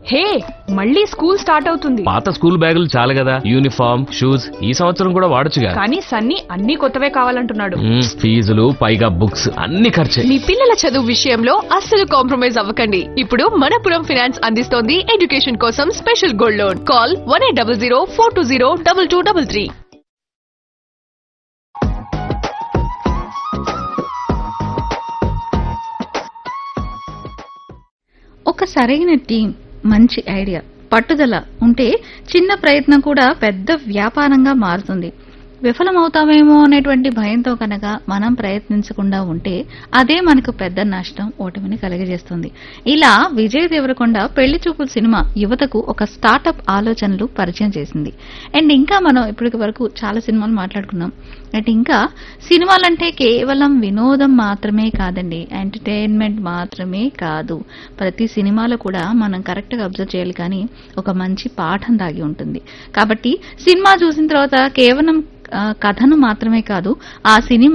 హే మళ్ళీ school start అవుతుంది పాత స్కూల్ బ్యాగులు చాలు కదా యూనిఫామ్ షూస్ ఈ సంవత్సరం కూడా వాడొచ్చుగా కానీ సన్నీ అన్ని కొత్తవే కావాలంటున్నాడు మ్మ్, ఫీజులు పైగా బుక్స్ అన్ని ఖర్చే మీ పిల్లల చదువు విషయంలో అస్సలు కాంప్రమైజ్ అవ్వకండి ఇప్పుడు మనపురం ఫినాన్స్ అందిస్తోంది ఎడ్యుకేషన్ కోసం special gold loan call one eight double zero four two zero double two double three ఒక సరైన టీం మంచి ఐడియా పట్టుదల ఉంటే చిన్న ప్రయత్నం కూడా పెద్ద వ్యాపారంగా మారుతుంది విఫలమవుతామేమో అనేటువంటి భయంతో కనుక మనం ప్రయత్నించకుండా ఉంటే అదే మనకు పెద్ద నష్టం ఓటమిని కలుగజేస్తుంది ఇలా విజయ్ దేవరకొండ పెళ్లి చూపుల సినిమా యువతకు ఒక స్టార్టప్ ఆలోచనలు పరిచయం చేసింది అండ్ ఇంకా మనం ఇప్పటి వరకు చాలా సినిమాలు మాట్లాడుకున్నాం అండ్ ఇంకా సినిమాలంటే కేవలం వినోదం మాత్రమే కాదండి ఎంటర్టైన్మెంట్ మాత్రమే కాదు ప్రతి సినిమాలో కూడా మనం కరెక్ట్ గా అబ్జర్వ్ చేయాలి కానీ ఒక మంచి పాఠం దాగి ఉంటుంది కాబట్టి సినిమా చూసిన తర్వాత కేవలం ఆ, కథను మాత్రమే కాదు ఆ సినిమా